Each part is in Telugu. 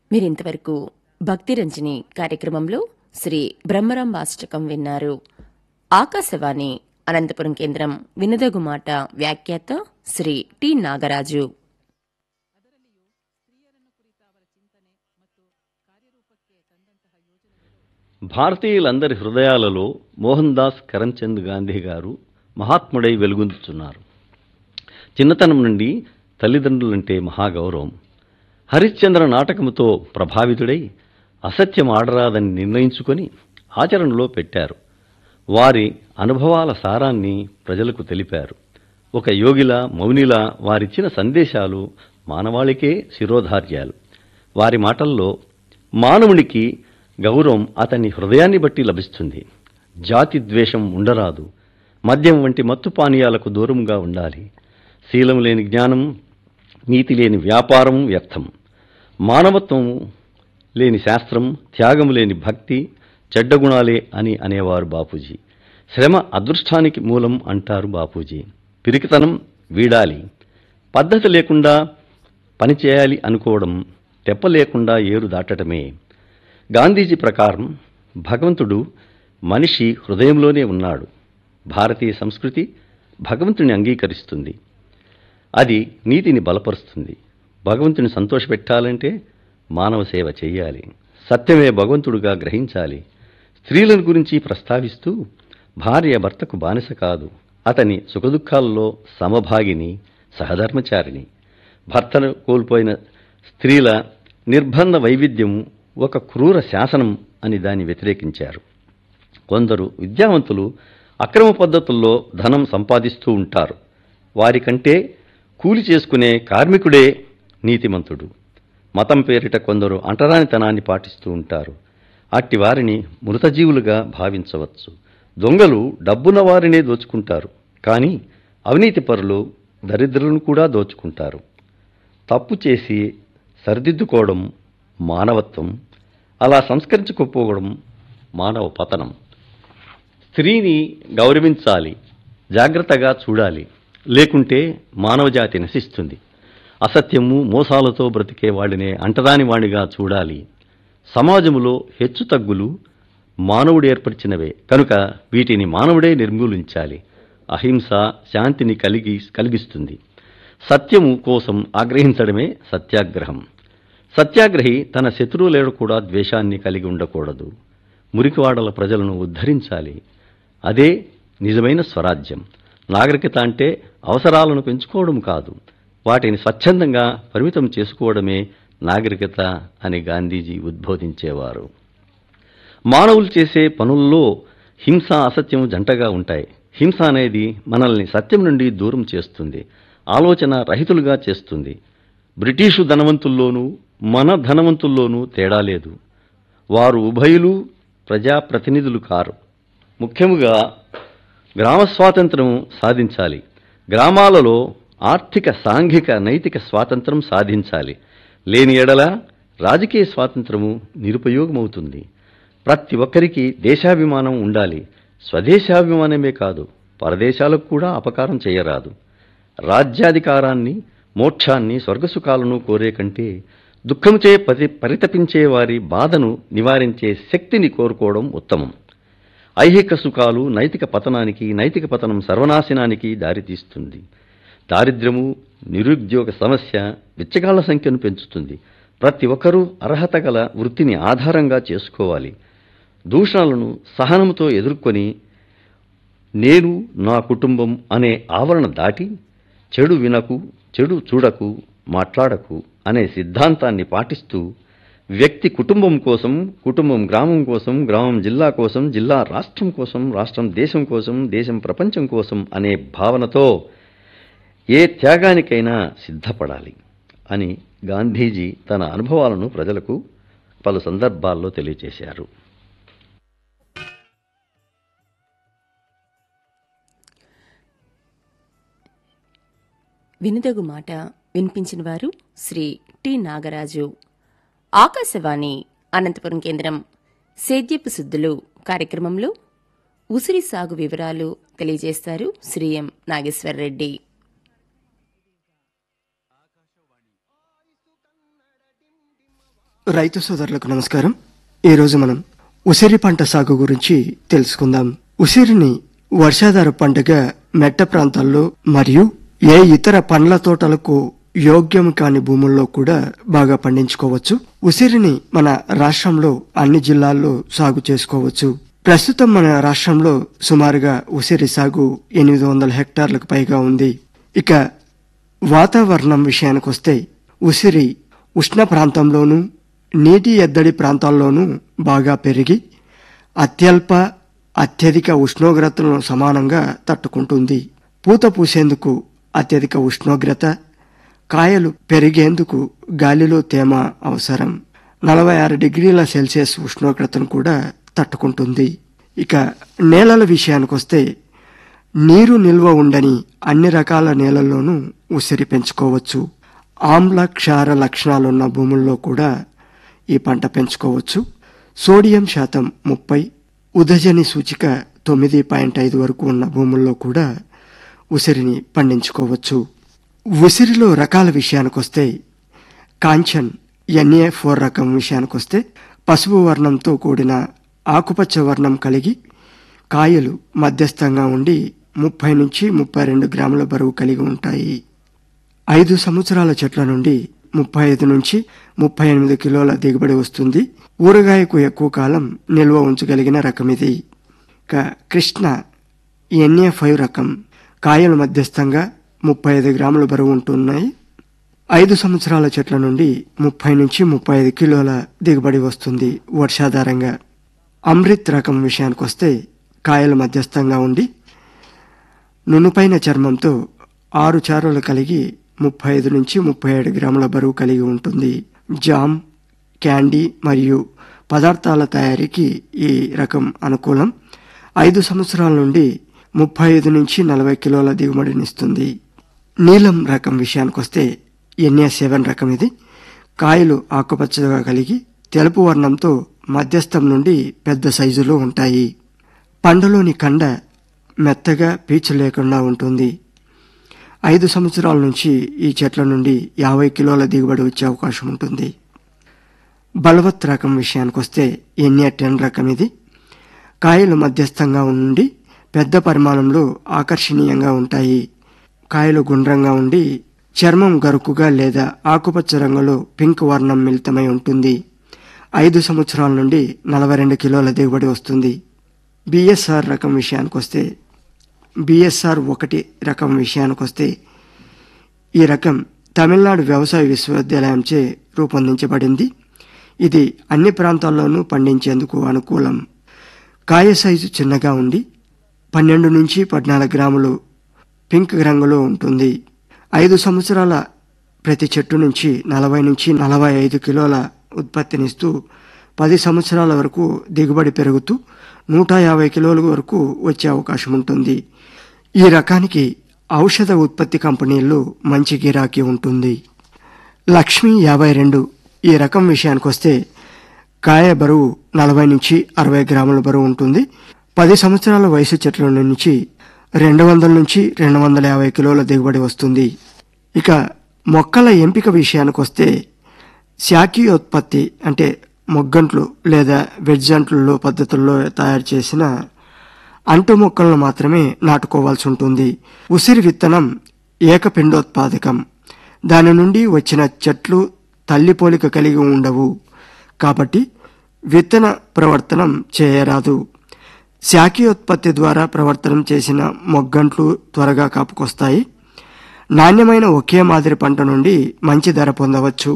మీరింతవరకు భక్తిరంజని కార్యక్రమంలో శ్రీ బ్రహ్మరాం వాష్టకం విన్నారు ఆకాశవాణి అనంతపురం కేంద్రం వినదగు మాట వ్యాఖ్యాత శ్రీ టి నాగరాజు భారతీయులందరి హృదయాలలో మోహన్ దాస్ కరమ్చంద్ గాంధీ గారు మహాత్ముడై వెలుగొందుతున్నారు చిన్నతనం నుండి తల్లిదండ్రులంటే మహాగౌరవం హరిశ్చంద్ర నాటకముతో ప్రభావితుడై అసత్యం ఆడరాదని నిర్ణయించుకొని ఆచరణలో పెట్టారు వారి అనుభవాల సారాన్ని ప్రజలకు తెలిపారు ఒక యోగిలా మౌనిలా వారిచ్చిన సందేశాలు మానవాళికే శిరోధార్యాలు వారి మాటల్లో మానవునికి గౌరవం అతని హృదయాన్ని బట్టి లభిస్తుంది జాతి ద్వేషం ఉండరాదు మద్యం వంటి మత్తు పానీయాలకు దూరంగా ఉండాలి శీలం లేని జ్ఞానం నీతి లేని వ్యాపారం వ్యర్థం మానవత్వం లేని శాస్త్రం త్యాగం లేని భక్తి చెడ్డ గుణాలే అని అనేవారు బాపూజీ శ్రమ అదృష్టానికి మూలం అంటారు బాపూజీ పిరికితనం వీడాలి పద్ధతి లేకుండా పనిచేయాలి అనుకోవడం తెప్ప లేకుండా ఏరు దాటటమే గాంధీజీ ప్రకారం భగవంతుడు మనిషి హృదయంలోనే ఉన్నాడు భారతీయ సంస్కృతి భగవంతుని అంగీకరిస్తుంది అది నీతిని బలపరుస్తుంది భగవంతుని సంతోషపెట్టాలంటే మానవ సేవ చేయాలి సత్యమే భగవంతుడుగా గ్రహించాలి స్త్రీలను గురించి ప్రస్తావిస్తూ భార్య భర్తకు బానిస కాదు అతని సుఖదుఖాల్లో సమభాగిని సహధర్మచారిణి భర్తను కోల్పోయిన స్త్రీల నిర్బంధ వైవిధ్యం ఒక క్రూర శాసనం అని దాన్ని వ్యతిరేకించారు కొందరు విద్యావంతులు అక్రమ పద్ధతుల్లో ధనం సంపాదిస్తూ ఉంటారు వారికంటే కూలి చేసుకునే కార్మికుడే నీతిమంతుడు మతం పేరిట కొందరు అంటరానితనాన్ని పాటిస్తూ ఉంటారు అట్టి వారిని మృతజీవులుగా భావించవచ్చు దొంగలు డబ్బున్న వారినే దోచుకుంటారు కానీ అవినీతి పరులు దరిద్రులను కూడా దోచుకుంటారు తప్పు చేసి సరిదిద్దుకోవడం మానవత్వం అలా సంస్కరించుకోపోవడం మానవ పతనం స్త్రీని గౌరవించాలి జాగ్రత్తగా చూడాలి లేకుంటే మానవజాతి నశిస్తుంది అసత్యము మోసాలతో బ్రతికే వాడినే అంటరాని వాడిగా చూడాలి సమాజములో హెచ్చుతగ్గులు మానవుడు ఏర్పరిచినవే కనుక వీటిని మానవుడే నిర్మూలించాలి అహింస శాంతిని కలిగి కలిగిస్తుంది సత్యము కోసం ఆగ్రహించడమే సత్యాగ్రహం సత్యాగ్రహి తన శత్రువులేడు కూడా ద్వేషాన్ని కలిగి ఉండకూడదు మురికివాడల ప్రజలను ఉద్ధరించాలి అదే నిజమైన స్వరాజ్యం నాగరికత అంటే అవసరాలను పెంచుకోవడం కాదు వాటిని స్వచ్ఛందంగా పరిమితం చేసుకోవడమే నాగరికత అని గాంధీజీ ఉద్బోధించేవారు మానవులు చేసే పనుల్లో హింస అసత్యం జంటగా ఉంటాయి హింస అనేది మనల్ని సత్యం నుండి దూరం చేస్తుంది ఆలోచన రహితులుగా చేస్తుంది బ్రిటిషు ధనవంతుల్లోనూ మన ధనవంతుల్లోనూ తేడా లేదు వారు ఉభయులు ప్రజాప్రతినిధులు కారు ముఖ్యముగా గ్రామ స్వాతంత్రం సాధించాలి గ్రామాలలో ఆర్థిక సాంఘిక నైతిక స్వాతంత్రం సాధించాలి లేని ఎడల రాజకీయ స్వాతంత్రము నిరుపయోగమవుతుంది ప్రతి ఒక్కరికి దేశాభిమానం ఉండాలి స్వదేశాభిమానమే కాదు పరదేశాలకు కూడా అపకారం చేయరాదు రాజ్యాధికారాన్ని మోక్షాన్ని స్వర్గసుఖాలను కోరే కంటే దుఃఖముచే పరి పరితపించే వారి బాధను నివారించే శక్తిని కోరుకోవడం ఉత్తమం ఐహిక సుఖాలు నైతిక పతనానికి నైతిక పతనం సర్వనాశనానికి దారితీస్తుంది దారిద్ర్యము నిరుద్యోగ సమస్య బిచ్చగాళ్ల సంఖ్యను పెంచుతుంది ప్రతి ఒక్కరూ అర్హత గల వృత్తిని ఆధారంగా చేసుకోవాలి దూషణలను సహనంతో ఎదుర్కొని నేను నా కుటుంబం అనే ఆవరణ దాటి చెడు వినకు చెడు చూడకు మాట్లాడకు అనే సిద్ధాంతాన్ని పాటిస్తూ వ్యక్తి కుటుంబం కోసం కుటుంబం గ్రామం కోసం గ్రామం జిల్లా కోసం జిల్లా రాష్ట్రం కోసం రాష్ట్రం దేశం కోసం దేశం ప్రపంచం కోసం అనే భావనతో ఏ త్యాగానికైనా సిద్ధపడాలి అని గాంధీజీ తన అనుభవాలను ప్రజలకు పలు సందర్భాల్లో తెలియజేశారు వినుదగు మాట వినిపించిన వారు శ్రీ టి నాగరాజు ఆకాశవాణి అనంతపురం కేంద్రం సేద్యపు శుద్ధులు కార్యక్రమంలో ఉసిరి సాగు వివరాలు తెలియజేస్తారు శ్రీ ఎం నాగేశ్వరరెడ్డి రైతు సోదరులకు నమస్కారం ఈరోజు మనం ఉసిరి పంట సాగు గురించి తెలుసుకుందాం ఉసిరిని వర్షాధార పంటగా మెట్ట ప్రాంతాల్లో మరియు ఏ ఇతర పండ్ల తోటలకు యోగ్యం కాని భూముల్లో కూడా బాగా పండించుకోవచ్చు ఉసిరిని మన రాష్ట్రంలో అన్ని జిల్లాల్లో సాగు చేసుకోవచ్చు ప్రస్తుతం మన రాష్ట్రంలో సుమారుగా ఉసిరి సాగు ఎనిమిది వందల హెక్టార్లకు పైగా ఉంది ఇక వాతావరణం విషయానికొస్తే ఉసిరి ఉష్ణ ప్రాంతంలోనూ నీటి ఎద్దడి ప్రాంతాల్లోనూ బాగా పెరిగి అత్యల్ప అత్యధిక ఉష్ణోగ్రతలను సమానంగా తట్టుకుంటుంది పూత పూసేందుకు అత్యధిక ఉష్ణోగ్రత కాయలు పెరిగేందుకు గాలిలో తేమ అవసరం నలభై ఆరు డిగ్రీల సెల్సియస్ ఉష్ణోగ్రతను కూడా తట్టుకుంటుంది ఇక నేలల విషయానికొస్తే నీరు నిల్వ ఉండని అన్ని రకాల నేలల్లోనూ ఉసిరి పెంచుకోవచ్చు ఆమ్ల క్షార లక్షణాలున్న భూముల్లో కూడా ఈ పంట పెంచుకోవచ్చు సోడియం శాతం ముప్పై ఉదజని సూచిక తొమ్మిది పాయింట్ ఐదు వరకు ఉన్న భూముల్లో కూడా ఉసిరిని పండించుకోవచ్చు ఉసిరిలో రకాల విషయానికొస్తే కాంచన్ ఎన్ఏ ఫోర్ రకం విషయానికొస్తే పసుపు వర్ణంతో కూడిన ఆకుపచ్చ వర్ణం కలిగి కాయలు మధ్యస్థంగా ఉండి ముప్పై నుంచి ముప్పై రెండు గ్రాముల బరువు కలిగి ఉంటాయి ఐదు సంవత్సరాల చెట్ల నుండి ముప్పై ఐదు నుంచి ముప్పై ఎనిమిది కిలోల దిగుబడి వస్తుంది ఊరగాయకు ఎక్కువ కాలం నిల్వ ఉంచగలిగిన రకం ఇది ఇక కృష్ణ ఎన్ఏ ఫైవ్ రకం కాయలు మధ్యస్థంగా ముప్పై ఐదు గ్రాముల బరువు ఉంటున్నాయి ఐదు సంవత్సరాల చెట్ల నుండి ముప్పై నుంచి ముప్పై ఐదు కిలోల దిగుబడి వస్తుంది వర్షాధారంగా అమృత్ రకం విషయానికి వస్తే కాయలు మధ్యస్థంగా ఉండి నునుపైన చర్మంతో ఆరు చారులు కలిగి ముప్పై ఐదు నుంచి ముప్పై ఏడు గ్రాముల బరువు కలిగి ఉంటుంది జామ్ క్యాండీ మరియు పదార్థాల తయారీకి ఈ రకం అనుకూలం ఐదు సంవత్సరాల నుండి ముప్పై ఐదు నుంచి నలభై కిలోల దిగుబడినిస్తుంది నీలం రకం విషయానికొస్తే ఎన్ఏ సెవెన్ రకం ఇది కాయలు ఆకుపచ్చగా కలిగి తెలుపు వర్ణంతో మధ్యస్థం నుండి పెద్ద సైజులో ఉంటాయి పండులోని కండ మెత్తగా పీచు లేకుండా ఉంటుంది ఐదు సంవత్సరాల నుంచి ఈ చెట్ల నుండి యాభై కిలోల దిగుబడి వచ్చే అవకాశం ఉంటుంది బలవత్ రకం విషయానికి వస్తే ఎన్ఏ టెన్ రకం ఇది కాయలు మధ్యస్థంగా ఉండి పెద్ద పరిమాణంలో ఆకర్షణీయంగా ఉంటాయి కాయలు గుండ్రంగా ఉండి చర్మం గరుకుగా లేదా ఆకుపచ్చ రంగులో పింక్ వర్ణం మిళితమై ఉంటుంది ఐదు సంవత్సరాల నుండి నలభై రెండు కిలోల దిగుబడి వస్తుంది బిఎస్ఆర్ రకం విషయానికి వస్తే బిఎస్ఆర్ ఒకటి రకం విషయానికి వస్తే ఈ రకం తమిళనాడు వ్యవసాయ విశ్వవిద్యాలయంచే రూపొందించబడింది ఇది అన్ని ప్రాంతాల్లోనూ పండించేందుకు అనుకూలం కాయ సైజు చిన్నగా ఉండి పన్నెండు నుంచి పద్నాలుగు గ్రాములు పింక్ రంగులో ఉంటుంది ఐదు సంవత్సరాల ప్రతి చెట్టు నుంచి నలభై నుంచి నలభై ఐదు కిలోల ఉత్పత్తినిస్తూ పది సంవత్సరాల వరకు దిగుబడి పెరుగుతూ నూట యాభై కిలోల వరకు వచ్చే అవకాశం ఉంటుంది ఈ రకానికి ఔషధ ఉత్పత్తి కంపెనీల్లో మంచి గిరాకీ ఉంటుంది లక్ష్మి యాభై రెండు ఈ రకం విషయానికి వస్తే కాయ బరువు నలభై నుంచి అరవై గ్రాముల బరువు ఉంటుంది పది సంవత్సరాల వయసు చెట్ల నుంచి రెండు వందల నుంచి రెండు వందల యాభై కిలోల దిగుబడి వస్తుంది ఇక మొక్కల ఎంపిక విషయానికి వస్తే శాఖీయోత్పత్తి అంటే మొగ్గంట్లు లేదా వెడ్జంట్లలో పద్ధతుల్లో తయారు చేసిన అంటు మొక్కలను మాత్రమే నాటుకోవాల్సి ఉంటుంది ఉసిరి విత్తనం ఏకపిండోత్పాదకం దాని నుండి వచ్చిన చెట్లు తల్లి పోలిక కలిగి ఉండవు కాబట్టి విత్తన ప్రవర్తనం చేయరాదు శాఖీయోత్పత్తి ద్వారా ప్రవర్తనం చేసిన మొగ్గంట్లు త్వరగా కాపుకొస్తాయి నాణ్యమైన ఒకే మాదిరి పంట నుండి మంచి ధర పొందవచ్చు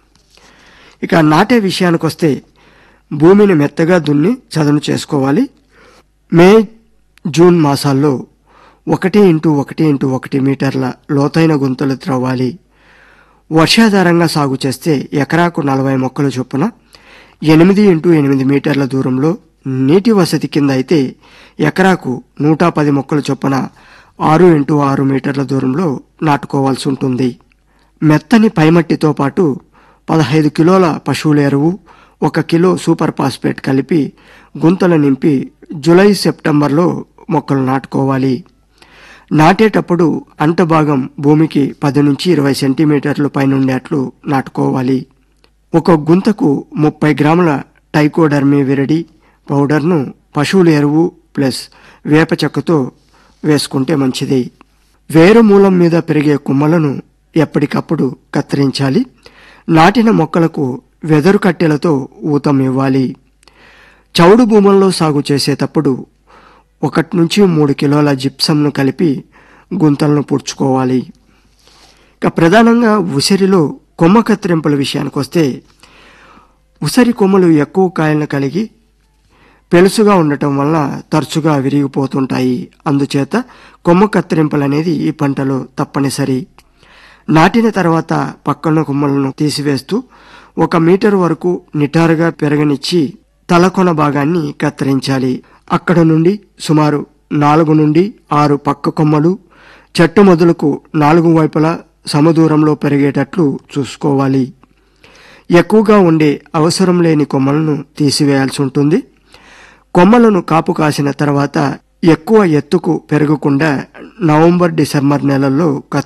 ఇక నాటే విషయానికొస్తే భూమిని మెత్తగా దున్ని చదును చేసుకోవాలి మే జూన్ మాసాల్లో ఒకటి ఇంటూ ఒకటి ఇంటూ ఒకటి మీటర్ల లోతైన గుంతలు త్రవ్వాలి వర్షాధారంగా సాగు చేస్తే ఎకరాకు నలభై మొక్కల చొప్పున ఎనిమిది ఇంటూ ఎనిమిది మీటర్ల దూరంలో నీటి వసతి కింద అయితే ఎకరాకు నూట పది మొక్కల చొప్పున ఆరు ఇంటూ ఆరు మీటర్ల దూరంలో నాటుకోవాల్సి ఉంటుంది మెత్తని పైమట్టితో పాటు పదహైదు కిలోల పశువుల ఎరువు ఒక కిలో సూపర్ ఫాస్ఫేట్ కలిపి గుంతలు నింపి జూలై సెప్టెంబర్లో మొక్కలు నాటుకోవాలి నాటేటప్పుడు అంట భాగం భూమికి పది నుంచి ఇరవై సెంటీమీటర్లు పైనుండేట్లు నాటుకోవాలి ఒక గుంతకు ముప్పై గ్రాముల టైకోడర్మీ విరడి పౌడర్ను పశువుల ఎరువు ప్లస్ వేప చెక్కతో వేసుకుంటే మంచిది వేరు మూలం మీద పెరిగే కొమ్మలను ఎప్పటికప్పుడు కత్తిరించాలి నాటిన మొక్కలకు వెదరు కట్టెలతో ఊతం ఇవ్వాలి చౌడు భూముల్లో సాగు చేసేటప్పుడు ఒకటి నుంచి మూడు కిలోల జిప్సంను కలిపి గుంతలను పూడ్చుకోవాలి ఇక ప్రధానంగా ఉసిరిలో కొమ్మ కత్తిరింపుల విషయానికి వస్తే ఉసిరి కొమ్మలు ఎక్కువ కాయలను కలిగి పెలుసుగా ఉండటం వల్ల తరచుగా విరిగిపోతుంటాయి అందుచేత కొమ్మ కత్తిరింపులు అనేది ఈ పంటలో తప్పనిసరి నాటిన తర్వాత పక్కన కొమ్మలను తీసివేస్తూ ఒక మీటర్ వరకు నిటారుగా పెరగనిచ్చి తలకొన భాగాన్ని కత్తిరించాలి అక్కడ నుండి సుమారు నాలుగు నుండి ఆరు పక్క కొమ్మలు చెట్టు మొదలకు నాలుగు వైపులా సమదూరంలో పెరిగేటట్లు చూసుకోవాలి ఎక్కువగా ఉండే అవసరం లేని కొమ్మలను తీసివేయాల్సి ఉంటుంది కొమ్మలను కాపు కాసిన తర్వాత ఎక్కువ ఎత్తుకు పెరగకుండా నవంబర్ డిసెంబర్ నెలల్లో కత్తి